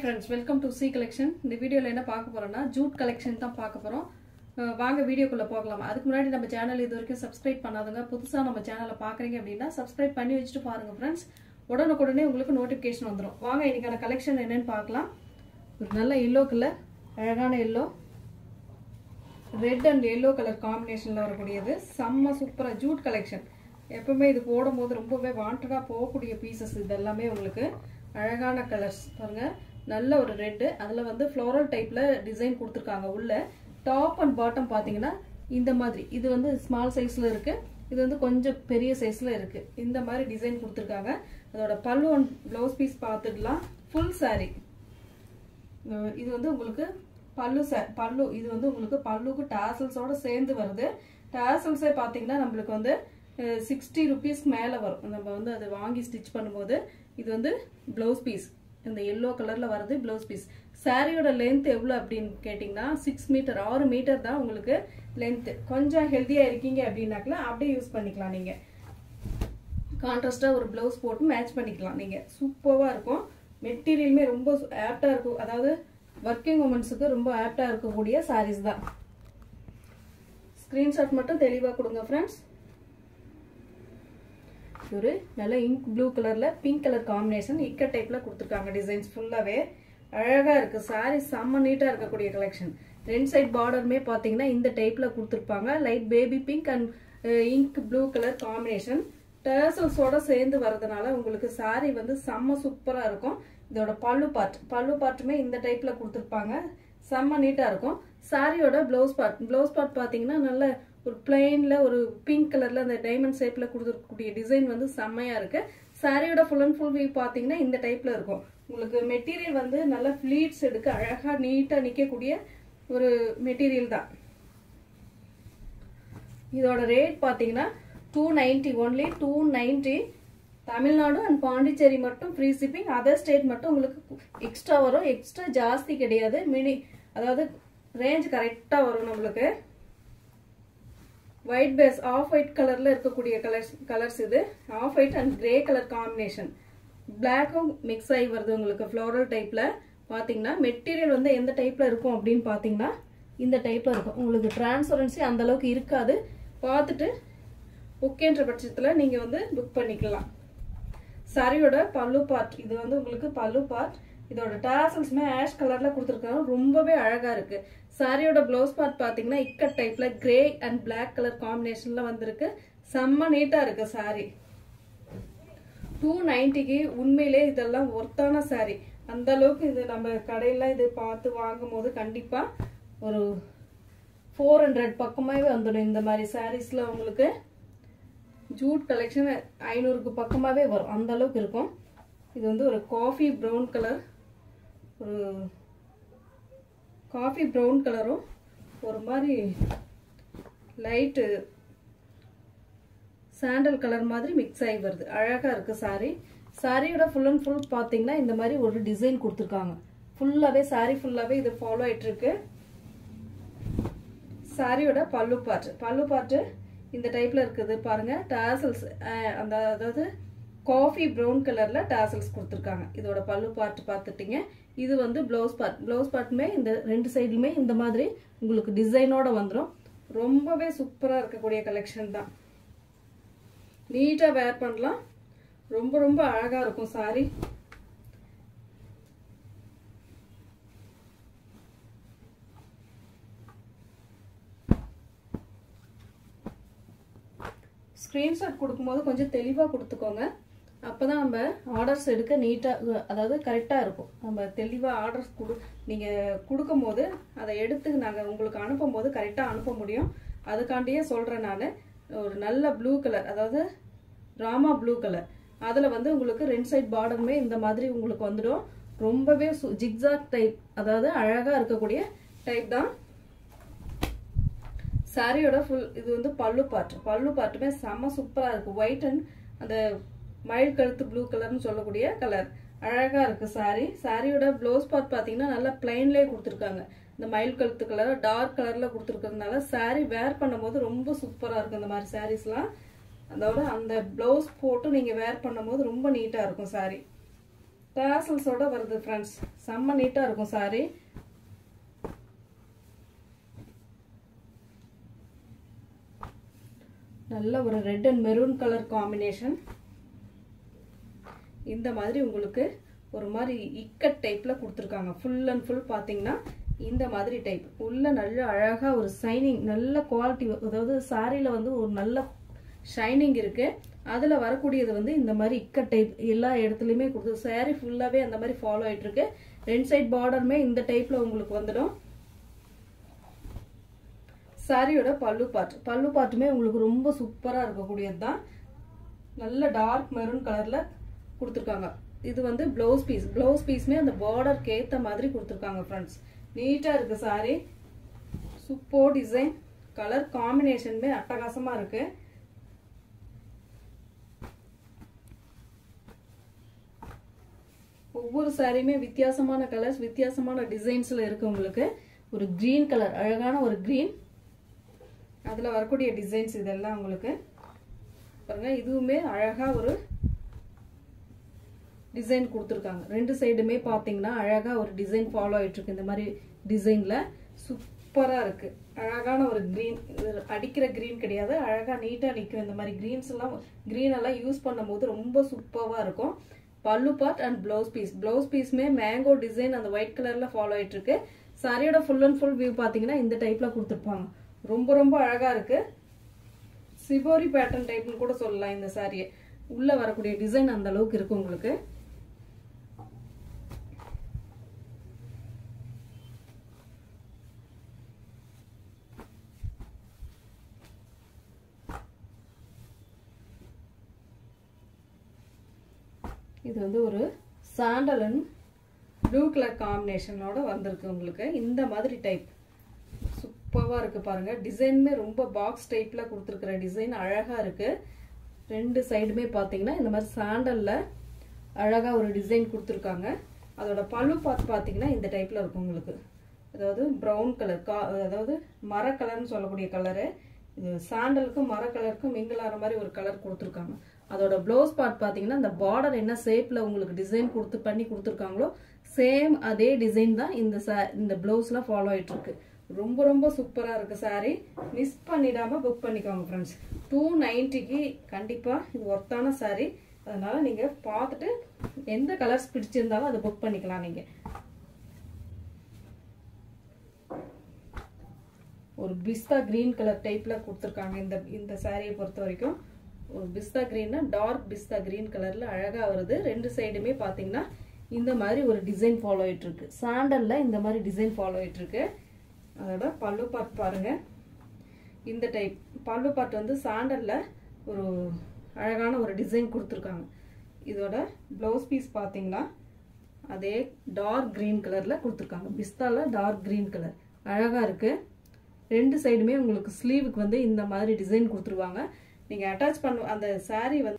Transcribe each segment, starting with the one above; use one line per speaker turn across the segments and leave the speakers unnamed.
friends welcome to C collection இந்த வீடியோவில் என்ன பார்க்க போறோம்னா ஜூட் கலெக்ஷன் தான் பார்க்க போகிறோம் வாங்க வீடியோக்குள்ளே போகலாம் அதுக்கு முன்னாடி நம்ம சேனல் இது வரைக்கும் சப்ஸ்கிரைப் பண்ணாதுங்க புதுசாக நம்ம சேனலை பார்க்குறீங்க அப்படின்னா சப்ஸ்கிரைப் பண்ணி வச்சுட்டு பாருங்கள் ஃப்ரெண்ட்ஸ் உடனுக்குடனே உங்களுக்கு நோட்டிஃபிகேஷன் வந்துடும் வாங்க இன்னைக்கான கலெக்ஷன் என்னன்னு பார்க்கலாம் ஒரு நல்ல எல்லோ கலர் அழகான yellow red and yellow colour காம்பினேஷனில் வரக்கூடியது செம்ம சூப்பராக ஜூட் கலெக்ஷன் எப்பவுமே இது போடும்போது ரொம்பவே வாண்டடாக போகக்கூடிய பீசஸ் இது எல்லாமே உங்களுக்கு அழகான கலர்ஸ் பாருங்கள் நல்ல ஒரு ரெட்டு அதில் வந்து ஃப்ளோரல் டைப்பில் டிசைன் கொடுத்துருக்காங்க உள்ள டாப் அண்ட் பாட்டம் பார்த்தீங்கன்னா இந்த மாதிரி இது வந்து ஸ்மால் சைஸில் இருக்குது இது வந்து கொஞ்சம் பெரிய சைஸில் இருக்குது இந்த மாதிரி டிசைன் கொடுத்துருக்காங்க அதோட பல்லு அண்ட் ப்ளவுஸ் பீஸ் பார்த்துடலாம் ஃபுல் சாரீ இது வந்து உங்களுக்கு பல்லு ச பல்லு இது வந்து உங்களுக்கு பல்லுக்கு டாசல்ஸோட சேர்ந்து வருது டாசல்ஸே பார்த்தீங்கன்னா நம்மளுக்கு வந்து சிக்ஸ்டி ருபீஸ் மேலே வரும் நம்ம வந்து அதை வாங்கி ஸ்டிச் பண்ணும்போது இது வந்து ப்ளவுஸ் பீஸ் இந்த எல்லோ கலரில் வருது ப்ளவுஸ் பீஸ் சாரியோட லென்த் எவ்வளோ அப்படின்னு கேட்டிங்கன்னா சிக்ஸ் மீட்டர் ஆறு மீட்டர் தான் உங்களுக்கு லென்த்து கொஞ்சம் ஹெல்த்தியாக இருக்கீங்க அப்படின்னாக்கல அப்படியே யூஸ் பண்ணிக்கலாம் நீங்கள் கான்ட்ராஸ்டாக ஒரு ப்ளவுஸ் போட்டு மேட்ச் பண்ணிக்கலாம் நீங்கள் சூப்பராக இருக்கும் மெட்டீரியலுமே ரொம்ப ஆப்டாக இருக்கும் அதாவது ஒர்க்கிங் உமன்ஸுக்கு ரொம்ப ஆப்டாக இருக்கக்கூடிய சாரீஸ் தான் ஸ்க்ரீன்ஷாட் மட்டும் தெளிவாக கொடுங்க ஃப்ரெண்ட்ஸ் ஒரு நல்ல இங்க் ப்ளூ கலரில் பிங்க் கலர் காம்பினேஷன் இக்க டைப்பில் கொடுத்துருக்காங்க டிசைன்ஸ் ஃபுல்லாகவே அழகாக இருக்குது சாரீ செம்ம நீட்டாக இருக்கக்கூடிய கலெக்ஷன் ரெண்டு சைட் பார்டருமே பார்த்தீங்கன்னா இந்த டைப்பில் கொடுத்துருப்பாங்க light baby pink and ink blue colour combination டர்சல்ஸோட சேர்ந்து வரதுனால உங்களுக்கு சாரீ வந்து செம்ம சூப்பராக இருக்கும் இதோட பல்லு பார்ட் பல்லு பார்ட்டுமே இந்த டைப்பில் கொடுத்துருப்பாங்க செம்ம நீட்டாக இருக்கும் சாரியோட ப்ளவுஸ் பார்ட் ப்ளவுஸ் பார்ட் பார்த்தீங்கன்னா நல்ல ஒரு பிளெயினில் ஒரு பிங்க் கலரில் அந்த டைமண்ட் ஷேப்பில் கொடுத்துருக்கக்கூடிய டிசைன் வந்து செம்மையாக இருக்குது சாரியோட ஃபுல் அண்ட் ஃபுல் வியூ பார்த்தீங்கன்னா இந்த டைப்பில் இருக்கும் உங்களுக்கு மெட்டீரியல் வந்து நல்லா ஃப்ளீட்ஸ் எடுக்க அழகாக நீட்டாக நிற்கக்கூடிய ஒரு மெட்டீரியல் தான் இதோட ரேட் பார்த்தீங்கன்னா two ninety only two ninety Tamil Nadu and Pondicherry மட்டும் ஃப்ரீ ஷிப்பிங் அதர் ஸ்டேட் மட்டும் உங்களுக்கு எக்ஸ்ட்ரா வரும் எக்ஸ்ட்ரா ஜாஸ்தி கிடையாது மினி அதாவது ரேஞ்ச் கரெக்டாக வரும் நம்மளுக்கு ஒயிட் பேஸ் ஆஃப் ஒயிட் கலரில் இருக்கக்கூடிய கலர்ஸ் கலர்ஸ் இது off white and grey colour combination பிளாக்கும் மிக்ஸ் ஆகி வருது உங்களுக்கு ஃப்ளோரல் டைப்பில் பார்த்தீங்கன்னா மெட்டீரியல் வந்து எந்த டைப்பில் இருக்கும் அப்படின்னு பார்த்தீங்கன்னா இந்த டைப்பில் இருக்கும் உங்களுக்கு டிரான்ஸ்பரன்சி அந்தளவுக்கு இருக்காது பார்த்துட்டு ஓகேன்ற பட்சத்தில் நீங்கள் வந்து புக் பண்ணிக்கலாம் சாரியோட பல்லு பார்ட் இது வந்து உங்களுக்கு பல்லு பார்ட் இதோட டாசல்ஸுமே ஆஷ் கலரில் கொடுத்துருக்காங்க ரொம்பவே அழகாக இருக்குது சாரியோட ப்ளவுஸ் பார்ட் பார்த்தீங்கன்னா இக்கட் டைப்பில் கிரே அண்ட் பிளாக் கலர் காம்பினேஷனில் வந்திருக்கு செம்ம நீட்டாக இருக்குது சாரி டூ நைன்ட்டிக்கு உண்மையிலே இதெல்லாம் ஒர்த்தான சாரி அந்த அளவுக்கு இது நம்ம கடையில் இது பார்த்து வாங்கும் போது கண்டிப்பாக ஒரு ஃபோர் ஹண்ட்ரட் பக்கமாகவே வந்துடும் இந்த மாதிரி சாரீஸில் உங்களுக்கு ஜூட் கலெக்ஷன் ஐநூறுக்கு பக்கமாகவே வரும் அந்த அளவுக்கு இருக்கும் இது வந்து ஒரு காஃபி ப்ரௌன் கலர் ஒரு காஃபி ப்ரௌன் கலரும் ஒரு மாதிரி லைட்டு சாண்டல் கலர் மாதிரி மிக்ஸ் ஆகி வருது அழகாக இருக்குது சாரீ சாரியோட ஃபுல் அண்ட் ஃபுல் பார்த்தீங்கன்னா இந்த மாதிரி ஒரு டிசைன் கொடுத்துருக்காங்க ஃபுல்லாகவே சாரீ ஃபுல்லாகவே இது ஃபாலோ ஆகிட்டுருக்கு சாரியோட பல்லு பாட்டு பல்லு பாட்டு இந்த டைப்பில் இருக்குது பாருங்கள் டாசல்ஸ் அந்த அதாவது காஃபி ப்ரௌன் கலரில் டாசல்ஸ் கொடுத்துருக்காங்க இதோட பல்லு பார்ட் பார்த்துட்டிங்க இது வந்து ப்ளவுஸ் பார்ட் ப்ளவுஸ் பார்ட்டுமே இந்த ரெண்டு சைடுலுமே இந்த மாதிரி உங்களுக்கு டிசைனோட வந்துடும் ரொம்பவே சூப்பராக இருக்கக்கூடிய கலெக்ஷன் தான் நீட்டாக வேர் பண்ணலாம் ரொம்ப ரொம்ப அழகாக இருக்கும் சாரி ஸ்க்ரீன்ஷாட் கொடுக்கும்போது கொஞ்சம் தெளிவாக கொடுத்துக்கோங்க அப்போ தான் நம்ம ஆர்டர்ஸ் எடுக்க நீட்டாக அதாவது கரெக்டாக இருக்கும் நம்ம தெளிவாக ஆர்டர்ஸ் கொடு நீங்கள் கொடுக்கும்போது அதை எடுத்து நாங்கள் உங்களுக்கு அனுப்பும்போது கரெக்டாக அனுப்ப முடியும் அதுக்காண்டியே சொல்கிறேன் நான் ஒரு நல்ல ப்ளூ கலர் அதாவது ராமா ப்ளூ கலர் அதில் வந்து உங்களுக்கு ரெண்டு சைட் பார்டருமே இந்த மாதிரி உங்களுக்கு வந்துடும் ரொம்பவே ஜிக்ஸாக் டைப் அதாவது அழகாக இருக்கக்கூடிய டைப் தான் சாரியோட ஃபுல் இது வந்து பல்லு பார்ட் பல்லு பார்ட்டுமே செம்ம சூப்பராக இருக்குது ஒயிட் அண்ட் அந்த மயில் கழுத்து ப்ளூ கலர்னு சொல்லக்கூடிய கலர் அழகாக இருக்குது சாரி சாரியோட ப்ளவுஸ் பார்ட் பார்த்தீங்கன்னா நல்லா பிளைன்லேயே கொடுத்துருக்காங்க இந்த மயில் கழுத்து கலர் டார்க் கலரில் கொடுத்துருக்கறதுனால சாரி வேர் பண்ணும்போது ரொம்ப சூப்பராக இருக்கும் இந்த மாதிரி சாரீஸ்லாம் அதோட அந்த ப்ளவுஸ் போட்டு நீங்கள் வேர் பண்ணும்போது ரொம்ப நீட்டாக இருக்கும் சாரி டேசல்ஸோட வருது ஃப்ரெண்ட்ஸ் செம்ம நீட்டாக இருக்கும் சாரி நல்ல ஒரு red and maroon colour combination இந்த மாதிரி உங்களுக்கு ஒரு மாதிரி இக்கட் டைப்பில் கொடுத்துருக்காங்க ஃபுல் அண்ட் ஃபுல் பார்த்தீங்கன்னா இந்த மாதிரி டைப் உள்ள நல்ல அழகாக ஒரு ஷைனிங் நல்ல குவாலிட்டி அதாவது சாரியில் வந்து ஒரு நல்ல ஷைனிங் இருக்குது அதில் வரக்கூடியது வந்து இந்த மாதிரி இக்கட் டைப் எல்லா இடத்துலையுமே கொடுத்து சாரி ஃபுல்லாகவே அந்த மாதிரி ஃபாலோ ஆகிட்டு இருக்கு ரெண்டு சைட் பார்டருமே இந்த டைப்பில் உங்களுக்கு வந்துடும் சாரியோட பல்லு பார்ட் பல்லு பார்ட்டுமே உங்களுக்கு ரொம்ப சூப்பராக இருக்கக்கூடியது தான் நல்ல டார்க் மெரூன் கலரில் கொடுத்துருக்காங்க இது வந்து ப்ளவுஸ் பீஸ் ப்ளவுஸ் பீஸ்மே அந்த பார்டருக்கு ஏற்ற மாதிரி கொடுத்துருக்காங்க ஃப்ரெண்ட்ஸ் நீட்டாக இருக்குது சாரி சூப்பர் டிசைன் கலர் காம்பினேஷனுமே அட்டகாசமாக இருக்குது ஒவ்வொரு சாரியுமே வித்தியாசமான கலர்ஸ் வித்தியாசமான டிசைன்ஸில் இருக்குது உங்களுக்கு ஒரு க்ரீன் கலர் அழகான ஒரு க்ரீன் அதில் வரக்கூடிய டிசைன்ஸ் இதெல்லாம் உங்களுக்கு பாருங்க இதுவுமே அழகாக ஒரு டிசைன் கொடுத்துருக்காங்க ரெண்டு சைடுமே பார்த்தீங்கன்னா அழகாக ஒரு டிசைன் ஃபாலோ ஆகிட்டுருக்கு இந்த மாதிரி டிசைனில் சூப்பராக இருக்குது அழகான ஒரு க்ரீன் அடிக்கிற க்ரீன் கிடையாது அழகாக நீட்டாக நிற்கும் இந்த மாதிரி க்ரீன்ஸ் எல்லாம் க்ரீன் எல்லாம் யூஸ் பண்ணும்போது ரொம்ப சூப்பராக இருக்கும் pallu part and blouse piece blouse பீஸ்மே மேங்கோ டிசைன் அந்த ஒயிட் கலரில் ஃபாலோ ஆகிட்டு இருக்கு சாரியோட ஃபுல் அண்ட் ஃபுல் வியூ பார்த்தீங்கன்னா இந்த டைப்பில் கொடுத்துருப்பாங்க ரொம்ப ரொம்ப அழகாக இருக்கு சிபோரி பேட்டர்ன் டைப்னு கூட சொல்லலாம் இந்த சாரியை உள்ளே வரக்கூடிய டிசைன் அந்த அளவுக்கு இருக்கு உங்களுக்கு இது வந்து ஒரு சாண்டல் அண்ட் ப்ளூ கலர் காம்பினேஷனோட வந்திருக்கு உங்களுக்கு இந்த மாதிரி டைப் சூப்பராக இருக்குது பாருங்கள் டிசைனுமே ரொம்ப பாக்ஸ் டைப்பில் கொடுத்துருக்குற டிசைன் அழகாக இருக்குது ரெண்டு சைடுமே பார்த்தீங்கன்னா இந்த மாதிரி சாண்டலில் அழகாக ஒரு டிசைன் கொடுத்துருக்காங்க அதோட பழு பார்த்து பார்த்தீங்கன்னா இந்த டைப்பில் இருக்கும் உங்களுக்கு அதாவது ப்ரௌன் கலர் கா அதாவது மர கலர்னு சொல்லக்கூடிய கலரு இது சாண்டலுக்கும் மர கலருக்கும் மிங்கிள் ஆகிற மாதிரி ஒரு கலர் கொடுத்துருக்காங்க அதோட ப்ளவுஸ் பார்ட் பார்த்தீங்கன்னா இந்த பார்டர் என்ன ஷேப்பில் உங்களுக்கு டிசைன் கொடுத்து பண்ணி கொடுத்துருக்காங்களோ சேம் அதே டிசைன் தான் இந்த சா இந்த ப்ளவுஸ்லாம் ஃபாலோ ஆகிட்டுருக்கு ரொம்ப ரொம்ப சூப்பராக இருக்குது சாரீ மிஸ் பண்ணிடாமல் புக் பண்ணிக்கோங்க ஃப்ரெண்ட்ஸ் டூ நைன்ட்டிக்கு கண்டிப்பாக இது ஒர்த்தான சாரீ அதனால் நீங்கள் பார்த்துட்டு எந்த கலர்ஸ் பிடிச்சிருந்தாலும் அதை புக் பண்ணிக்கலாம் நீங்கள் ஒரு பிஸ்தா க்ரீன் கலர் டைப்பில் கொடுத்துருக்காங்க இந்த இந்த சாரியை பொறுத்த வரைக்கும் ஒரு பிஸ்தா க்ரீன்னா டார்க் பிஸ்தா க்ரீன் கலரில் அழகாக வருது ரெண்டு சைடுமே பார்த்தீங்கன்னா இந்த மாதிரி ஒரு டிசைன் ஃபாலோ ஆகிட்டுருக்கு சாண்டலில் இந்த மாதிரி டிசைன் ஃபாலோ ஆகிட்டுருக்கு அதோட பல்லு பார்ட் பாருங்கள் இந்த டைப் பல்லு பார்ட் வந்து சாண்டலில் ஒரு அழகான ஒரு டிசைன் கொடுத்துருக்காங்க இதோட ப்ளவுஸ் பீஸ் பார்த்தீங்கன்னா அதே டார்க் க்ரீன் கலரில் கொடுத்துருக்காங்க பிஸ்தாவில் டார்க் க்ரீன் கலர் அழகாக இருக்குது ரெண்டு சைடுமே உங்களுக்கு ஸ்லீவுக்கு வந்து இந்த மாதிரி டிசைன் கொடுத்துருவாங்க நீங்கள் அட்டாச் பண்ண அந்த சாரீ வந்து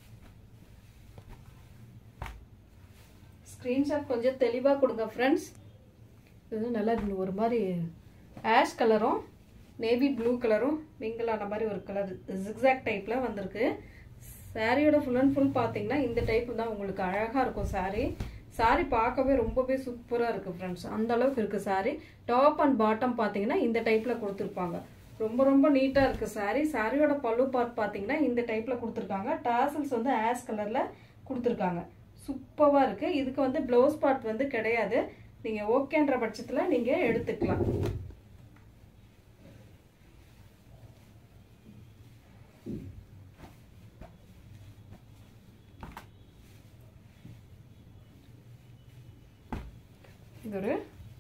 ஸ்க்ரீன்ஷாட் கொஞ்சம் தெளிவாக கொடுங்க ஃப்ரெண்ட்ஸ் இது நல்லா ஒரு மாதிரி ஆஷ் கலரும் நேவி ப்ளூ கலரும் மிங்கிளான மாதிரி ஒரு கலர் ஜிக்ஸாக் டைப்பில் வந்திருக்கு சாரியோட ஃபுல் அண்ட் ஃபுல் பார்த்தீங்கன்னா இந்த டைப் தான் உங்களுக்கு அழகாக இருக்கும் சாரீ சாரி பார்க்கவே ரொம்பவே சூப்பராக இருக்குது ஃப்ரெண்ட்ஸ் அந்த அளவுக்கு இருக்குது சாரி டாப் அண்ட் பாட்டம் பார்த்தீங்கன்னா இந்த டைப்பில் கொடுத்துருப்பாங்க ரொம்ப ரொம்ப நீட்டாக இருக்குது சாரி சாரியோட பல்லு பார்ட் பார்த்தீங்கன்னா இந்த டைப்பில் கொடுத்துருக்காங்க டாசல்ஸ் வந்து ஆஸ் கலரில் கொடுத்துருக்காங்க சூப்பராக இருக்குது இதுக்கு வந்து ப்ளவுஸ் பார்ட் வந்து கிடையாது நீங்கள் ஓகேன்ற பட்சத்தில் நீங்கள் எடுத்துக்கலாம் இது ஒரு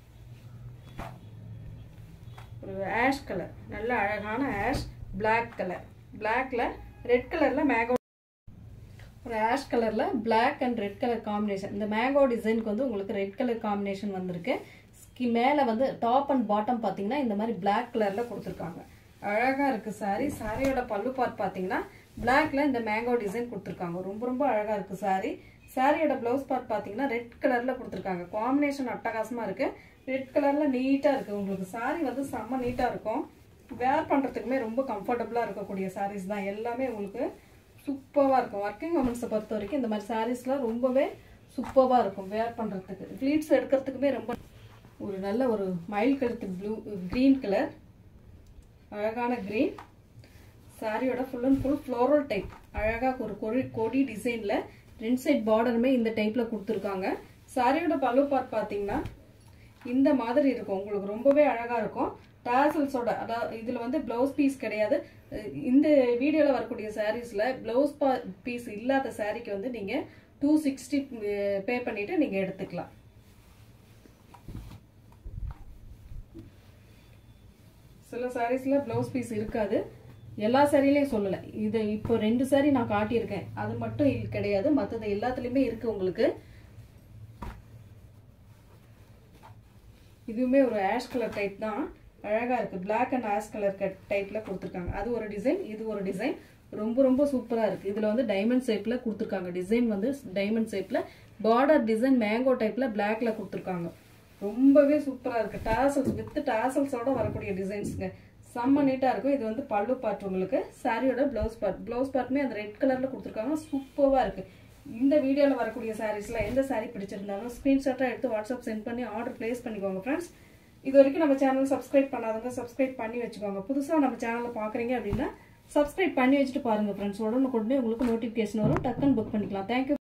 ஒரு ஆஷ் கலர் நல்ல அழகான ஆஷ் பிளாக் கலர் பிளாக்ல ரெட் கலர்ல மேங்கோ ஒரு ஆஷ் கலர்ல black and red colour combination இந்த மேங்கோ டிசைனுக்கு வந்து உங்களுக்கு ரெட் கலர் காம்பினேஷன் வந்திருக்கு ஸ்கி மேலே வந்து டாப் அண்ட் பாட்டம் பார்த்தீங்கன்னா இந்த மாதிரி பிளாக் கலர்ல கொடுத்துருக்காங்க அழகா இருக்கு சாரி சாரியோட பல்லு பார்ட் பார்த்தீங்கன்னா பிளாக்ல இந்த மேங்கோ டிசைன் கொடுத்துருக்காங்க ரொம்ப ரொம்ப அழகா இருக்கு சாரி சாரியோட ப்ளவுஸ் பார்ட் பார்த்தீங்கன்னா ரெட் கலரில் கொடுத்துருக்காங்க காம்பினேஷன் அட்டகாசமாக இருக்குது ரெட் கலரில் நீட்டாக இருக்குது உங்களுக்கு சாரி வந்து செம்ம நீட்டாக இருக்கும் வேர் பண்ணுறதுக்குமே ரொம்ப கம்ஃபர்டபுளாக இருக்கக்கூடிய சாரீஸ் தான் எல்லாமே உங்களுக்கு சூப்பராக இருக்கும் ஒர்க்கிங் உமன்ஸை பொறுத்த வரைக்கும் இந்த மாதிரி சாரீஸ்லாம் ரொம்பவே சூப்பராக இருக்கும் வேர் பண்ணுறதுக்கு ப்ளீட்ஸ் எடுக்கிறதுக்குமே ரொம்ப ஒரு நல்ல ஒரு மயில் கழுத்து ப்ளூ க்ரீன் கலர் அழகான க்ரீன் சாரியோட full and full floral type அழகாக ஒரு கொடி கொடி டிசைனில் ரெண்டு சைட் பார்டருமே இந்த டைப்பில் கொடுத்துருக்காங்க சாரியோட பல்லு பார்ட் பார்த்தீங்கன்னா இந்த மாதிரி இருக்கும் உங்களுக்கு ரொம்பவே அழகாக இருக்கும் டாசல்ஸோட அதாவது இதில் வந்து ப்ளவுஸ் பீஸ் கிடையாது இந்த வீடியோவில் வரக்கூடிய சாரீஸில் ப்ளவுஸ் பா பீஸ் இல்லாத சாரீக்கு வந்து நீங்கள் டூ சிக்ஸ்டி பே பண்ணிவிட்டு நீங்கள் எடுத்துக்கலாம் சில சாரீஸில் ப்ளவுஸ் பீஸ் இருக்காது எல்லா சாரிலையும் சொல்லலை இது இப்போ ரெண்டு சாரி நான் காட்டியிருக்கேன் அது மட்டும் இல் கிடையாது மற்றது எல்லாத்துலேயுமே இருக்குது உங்களுக்கு இதுவுமே ஒரு ஆஷ் கலர் டைப் தான் அழகாக இருக்குது பிளாக் அண்ட் ஆஷ் கலர் டைப்பில் கொடுத்துருக்காங்க அது ஒரு டிசைன் இது ஒரு டிசைன் ரொம்ப ரொம்ப சூப்பராக இருக்குது இதில் வந்து டைமண்ட் ஷேப்பில் கொடுத்துருக்காங்க டிசைன் வந்து டைமண்ட் ஷேப்பில் பார்டர் டிசைன் மேங்கோ டைப்பில் பிளாக்ல கொடுத்துருக்காங்க ரொம்பவே சூப்பராக இருக்குது டாசல்ஸ் வித் டாசல்ஸோட வரக்கூடிய டிசைன்ஸுங்க செம்ம நீட்டாக இருக்கும் இது வந்து பல்லு பார்ட் உங்களுக்கு சாரியோட ப்ளவுஸ் பார்ட் ப்ளவுஸ் பார்ட்டுமே அந்த ரெட் கலரில் கொடுத்துருக்காங்க சூப்பராக இருக்குது இந்த வீடியோவில் வரக்கூடிய சாரீஸில் எந்த சாரீ பிடிச்சிருந்தாலும் ஸ்க்ரீன்ஷாட்டாக எடுத்து வாட்ஸ்அப் சென்ட் பண்ணி ஆர்டர் ப்ளேஸ் பண்ணிக்கோங்க ஃப்ரெண்ட்ஸ் இது வரைக்கும் நம்ம சேனல் சப்ஸ்கிரைப் பண்ணாதவங்க சப்ஸ்கிரைப் பண்ணி வச்சுக்கோங்க புதுசாக நம்ம சேனலில் பார்க்குறீங்க அப்படின்னா சப்ஸ்கிரைப் பண்ணி வச்சுட்டு பாருங்கள் ஃப்ரெண்ட்ஸ் உடனுக்குடனே உங்களுக்கு நோட்டிஃபிகேஷன் வரும் டக்குன்னு புக் பண்ணிக்கலாம் தேங்க்யூ